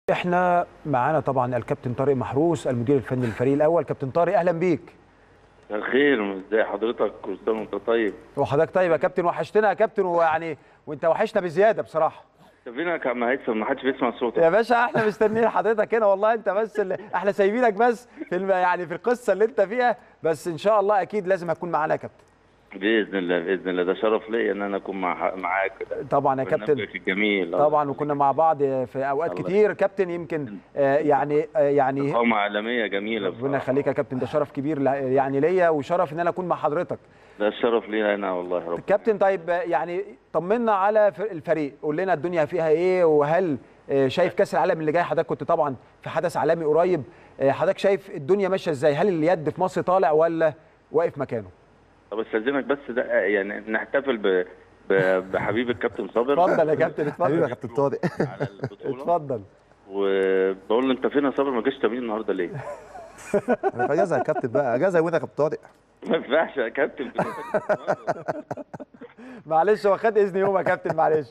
احنا معانا طبعا الكابتن طارق محروس المدير الفني للفريق الاول كابتن طارق اهلا بيك الخير ازي حضرتك كل سنه وانت طيب وحضرتك طيب يا كابتن وحشتنا يا كابتن ويعني وانت وحشنا بزياده بصراحه فينك يا عم هيثم ما حدش بيسمع صوتك يا باشا احنا مستنيين حضرتك هنا والله انت بس اللي احنا سايبينك بس في الم... يعني في القصه اللي انت فيها بس ان شاء الله اكيد لازم هتكون معانا يا كابتن باذن الله باذن الله ده شرف ليا ان انا اكون مع معاك طبعا يا كابتن برنامجك الجميل طبعا وكنا مع بعض في اوقات الله كتير كابتن يمكن آه، يعني آه، يعني قامة عالمية جميلة ربنا بصراحة. يخليك يا كابتن ده شرف كبير ل- يعني ليا وشرف ان انا اكون مع حضرتك ده الشرف لينا انا والله رب كابتن طيب آه، يعني طمنا على ف- الفريق قول لنا الدنيا فيها ايه وهل آه، شايف كاس العالم اللي جاي حضرتك كنت طبعا في حدث عالمي قريب آه، حضرتك شايف الدنيا ماشيه ازاي هل اليد في مصر طالع ولا واقف مكانه طب استاذنك بس ده يعني نحتفل ب... ب... بحبيب الكابتن صابر اتفضل يا كابتن حبيبي يا اتفضل كابتن طارق على البطولة اتفضل وبقول له انت فين يا صابر ما جاش تمرين النهارده ليه؟ انا في اجازه يا كابتن بقى اجازه وين يا كابتن طارق ما ينفعش يا كابتن معلش هو خد اذن يوم يا كابتن معلش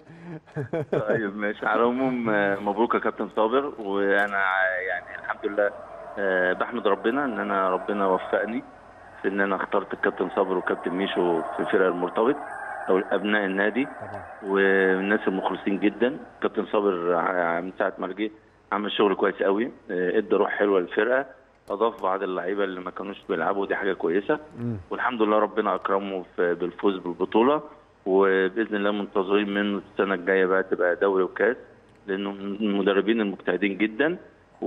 طيب ماشي على العموم آه، مبروك يا كابتن صابر وانا ع- يعني الحمد لله آه، بحمد ربنا ان انا ربنا وفقني في ان انا اخترت الكابتن صابر والكابتن ميشو في فرق المرتبط او ابناء النادي طبعا والناس المخلصين جدا كابتن صابر ع- من ساعه ما جه عمل شغل كويس قوي آه، ادى روح حلوه للفرقه اضاف بعض اللعيبه اللي ما كانوش بيلعبوا دي حاجه كويسه مم. والحمد لله ربنا اكرمه في- بالفوز بالبطوله وباذن الله منتظرين منه السنه الجايه بقى تبقى دوري وكاس لانه من المدربين المجتهدين جدا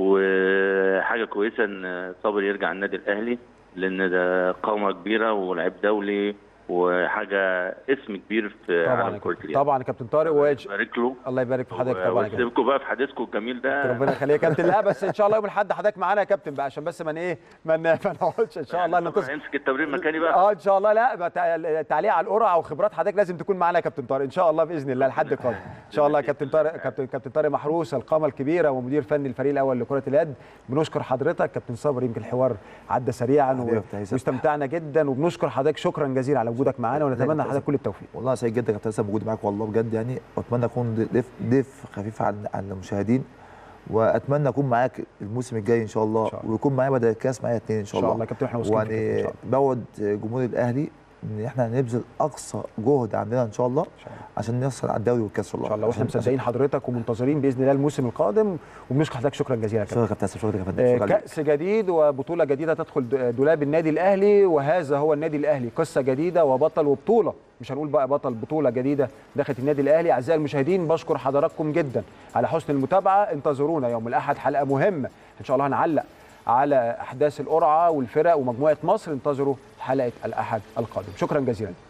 وحاجه كويسه ان صابر يرجع النادي الاهلي لان ده قامه كبيره ولاعب دولي وحاجه اسم كبير في طبعا عالم يا كره كابتن اليد طبعا يا كابتن طارق وإج- بارك له الله يبارك في حضرتك طبعا يا كابتن واسيبكم بقى في حديثكم الجميل ده ربنا يخليك يا كابتن لا بس ان شاء الله يوم الاحد حضرتك معانا يا كابتن بقى عشان بس ما ن- ايه ما ن- ما نقعدش ان شاء الله نتصل هيمسك التمرين مكاني بقى اه ان شاء الله لا ما تع- التعليق على القرعه وخبرات حضرتك لازم تكون معانا يا كابتن طارق ان شاء الله باذن الله لحد القادم ان شاء الله يا كابتن طارق كابتن كابتن طارق محروس القامه الكبيره ومدير فني الفريق الاول لكره اليد بنشكر حضرتك كابتن صابر يمكن الحوار عدى سريعا حبيبي يا و- كابتن هيثم. واستمتعنا جدا وبنشكر حضرتك شكرا جزيلا على وجودك معانا ونتمنى كابتن لحضرتك كل التوفيق والله سعيد جدا يا كابتن هيثم بوجودي معاك والله بجد يعني واتمنى اكون ضيف ضيف خفيف على على المشاهدين واتمنى اكون معاك الموسم الجاي ان شاء الله, إن شاء الله. ويكون معايا بدل الكاس معايا اثنين ان ان شاء شاء الله الله يا كابتن احنا واثقين فيك إن ويعني شاء الله. بوعد جمهور الاهلي ان احنا هنبذل اقصى جهد عندنا ان شاء الله إن شاء الله. عشان نوصل على الدوري والكاس والله ان شاء الله واحنا عشان- مصدقين حضرتك ومنتظرين باذن الله الموسم القادم وبنشكر حضرتك شكرا جزيلا يا كابتن شكرا يا كابتن هيثم، شكرا يا كابتن آه، شكرا عليك. كأس جديد وبطولة جديدة تدخل د- دولاب النادي الأهلي وهذا هو النادي الأهلي قصة جديدة وبطل وبطولة مش هنقول بقى بطل بطولة جديدة دخلت النادي الأهلي أعزائي المشاهدين بشكر حضراتكم جدا على حسن المتابعة انتظرونا يوم الأحد حلقة مهمة إن شاء الله هنعلق على أحداث القرعة والفرق ومجموعة مصر انتظروا حلقة الأحد القادم شكرا جزيلا